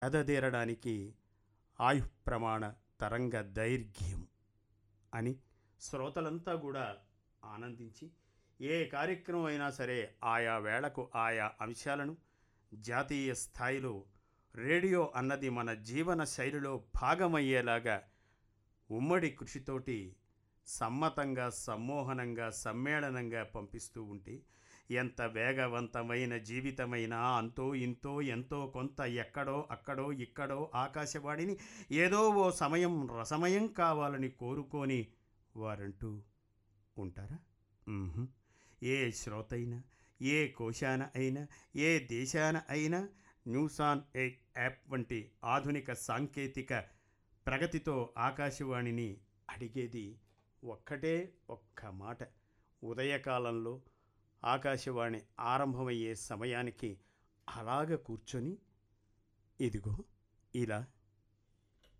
ఎదదేరడానికి ఆయుఃప్రమాణ తరంగ దైర్ఘ్యం అని శ్రోతలంతా కూడా ఆనందించి ఏ కార్యక్రమం అయినా సరే ఆయా వేళకు ఆయా అంశాలను జాతీయ స్థాయిలో రేడియో అన్నది మన జీవన శైలిలో భాగమయ్యేలాగా ఉమ్మడి కృషితోటి సమ్మతంగా సమ్మోహనంగా సమ్మేళనంగా పంపిస్తూ ఉంటే ఎంత వేగవంతమైన జీవితమైనా అంతో ఇంతో ఎంతో కొంత ఎక్కడో అక్కడో ఇక్కడో ఆకాశవాణిని ఏదో ఓ సమయం రసమయం కావాలని కోరుకొని వారంటూ ఉంటారా మ్మ్హ్. ఏ శ్రోతైనా ఏ కోశాన అయినా ఏ దేశాన అయినా న్యూస్ ఆన్ ఎయిట్ యాప్ వంటి ఆధునిక సాంకేతిక ప్రగతితో ఆకాశవాణిని అడిగేది ఒక్కటే ఒక్క మాట ఉదయకాలంలో ఆకాశవాణి ఆరంభమయ్యే సమయానికి అలాగ కూర్చొని ఇదిగో ఇలా